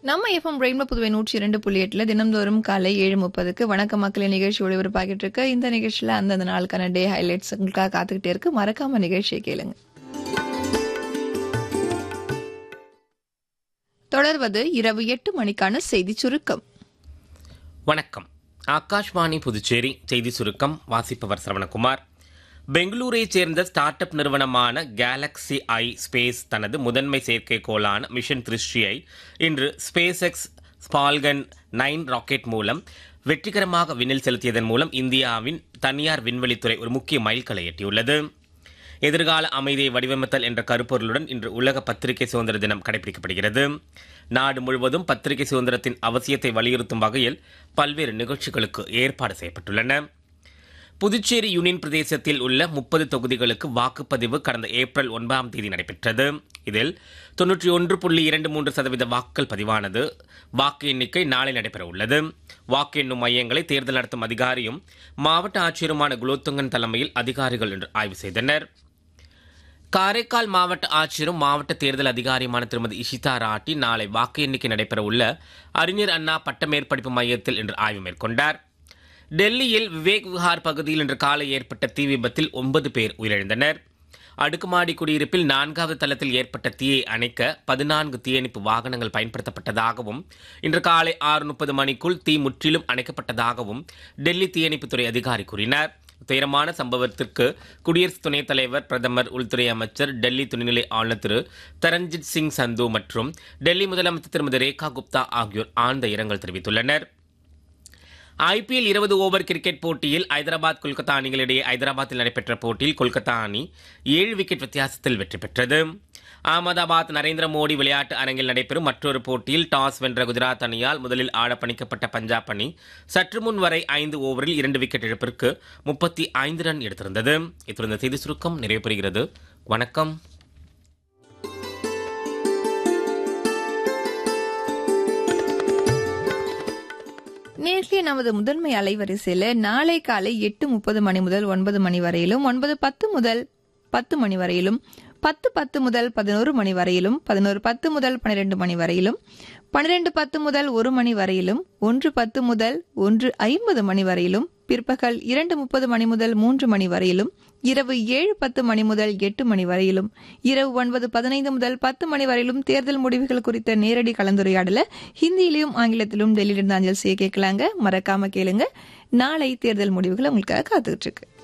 நம்ம FM rainbow Puduvai நூற்றி இரண்டு புள்ளி எட்டுல தினந்தோறும் காலை ஏழு முப்பதுக்கு வணக்க மக்களின் நிகழ்ச்சி ஒளிபரப்பாகிட்டு இருக்கு இந்த நிகழ்ச்சியில அந்தந்த நாளுக்கான டே ஹைலைட்ஸ் உங்களுக்காக காத்துக்கிட்டே இருக்கு மறக்காம நிகழ்ச்சியை கேளுங்க தொடர்வது இரவு எட்டு மணிக்கான செய்தி சுருக்கம் வணக்கம் ஆகாஷ்வாணி புதுச்சேரி செய்தி சுருக்கம் வாசிப்பவர் சரவணகுமார் பெங்களூரைச் சேர்ந்த ஸ்டார்ட் அப் நிறுவனமான கேலக்ஸி ஐ ஸ்பேஸ் தனது முதன்மை செயற்கைக்கோளான மிஷன் திருஷ்டியை இன்று space X Falcon nine rocket மூலம் வெற்றிகரமாக விண்ணில் செலுத்தியதன் மூலம் இந்தியாவின் தனியார் விண்வெளித்துறை ஒரு முக்கிய மைல்கல்லை எட்டியுள்ளது எதிர்கால அமைதியை வடிவமைத்தல் என்ற கருப்பொருளுடன் இன்று உலக பத்திரிகை சுதந்திர தினம் கடைபிடிக்கப்படுகிறது நாடு முழுவதும் பத்திரிகை சுதந்திரத்தின் அவசியத்தை வலியுறுத்தும் வகையில் பல்வேறு நிகழ்ச்சிகளுக்கு ஏற்பாடு செய்யப்பட்டுள்ளன புதுச்சேரி யூனியன் பிரதேசத்தில் உள்ள முப்பது தொகுதிகளுக்கு வாக்குப்பதிவு கடந்த ஏப்ரல் ஒன்பதாம் தேதி நடைபெற்றது இதில் தொன்னூற்றி ஒன்று புள்ளி இரண்டு மூன்று சதவீத வாக்குகள் பதிவானது வாக்கு எண்ணிக்கை நாளை நடைபெற உள்ளது வாக்கு எண்ணும் மையங்களை தேர்தல் நடத்தும் அதிகாரியும் மாவட்ட ஆட்சியருமான குலோத்துங்கன் தலைமையில் அதிகாரிகள் இன்று ஆய்வு செய்தனர் காரைக்கால் மாவட்ட ஆட்சியரும் மாவட்ட தேர்தல் அதிகாரியுமான திருமதி இஷிதா ராட்டி நாளை வாக்கு எண்ணிக்கை நடைபெற உள்ள அறிஞர் அண்ணா பட்டமேற்படிப்பு மையத்தில் இன்று ஆய்வு மேற்கொண்டார் டெல்லியில் விவேக் விஹார் பகுதியில் இன்று காலை ஏற்பட்ட தீ விபத்தில் ஒன்பது பேர் உயிரிழந்தனர் அடுக்குமாடி குடியிருப்பில் நான்காவது தளத்தில் ஏற்பட்ட தீயை அணைக்க பதினான்கு தீயணைப்பு வாகனங்கள் பயன்படுத்தப்பட்டதாகவும் இன்று காலை ஆறு முப்பது மணிக்குள் தீ முற்றிலும் அணைக்கப்பட்டதாகவும் டெல்லி தீயணைப்புத்துறை அதிகாரி கூறினார் துயரமான சம்பவத்திற்கு குடியரசு துணைத் தலைவர் பிரதமர் உள்துறை அமைச்சர் டெல்லி துணைநிலை ஆளுநர் திரு தரண்ஜித் சிங் சந்து மற்றும் டெல்லி முதலமைச்சர் திருமதி ரேகா குப்தா ஆகியோர் ஆழ்ந்த இரங்கல் தெரிவித்துள்ளனர் ஐபிஎல் இருபது ஓவர் கிரிக்கெட் போட்டியில் ஐதராபாத் கொல்கத்தா அணிகளிடையே ஐதராபாத்தில் நடைபெற்ற போட்டியில் கொல்கத்தா அணி ஏழு விக்கெட் வித்தியாசத்தில் வெற்றி பெற்றது அகமதாபாத் நரேந்திர மோடி விளையாட்டு அரங்கில் நடைபெறும் மற்றொரு போட்டியில் டாஸ் வென்ற குஜராத் அணியால் முதலில் ஆட பணிக்கப்பட்ட பஞ்சாப் அணி சற்று முன் வரை ஐந்து ஓவரில் இரண்டு விக்கெட் இழப்பிற்கு முப்பத்தி ஐந்து ரன் எடுத்திருந்தது இத்துடன் இந்த செய்தி சுருக்கம் நிறைவு பெறுகிறது வணக்கம் நேற்றைய நமது முதன்மை அலைவரிசையில நாளை காலை எட்டு முப்பது மணி முதல் ஒன்பது மணி வரையிலும் ஒன்பது பத்து முதல் பத்து மணி வரையிலும் பத்து பத்து முதல் பதினோரு மணி வரையிலும் பதினோரு பத்து முதல் பன்னிரெண்டு மணி வரையிலும் பன்னிரெண்டு பத்து முதல் ஒரு மணி வரையிலும் ஒன்று பத்து முதல் ஒன்று ஐம்பது மணி வரையிலும் பிற்பகல் இரண்டு முப்பது மணி முதல் மூன்று மணி வரையிலும் இரவு ஏழு பத்து மணி முதல் எட்டு மணி வரையிலும் இரவு ஒன்பது பதினைந்து முதல் பத்து மணி வரையிலும் தேர்தல் முடிவுகள் குறித்த நேரடி கலந்துரையாடல ஹிந்தியிலும் ஆங்கிலத்திலும் டெல்லியிலிருந்து அஞ்சல் செய்ய கேட்கலாங்க மறக்காம கேளுங்க நாளை தேர்தல் முடிவுகள் உங்களுக்காக காத்துக்கிட்டு இருக்கு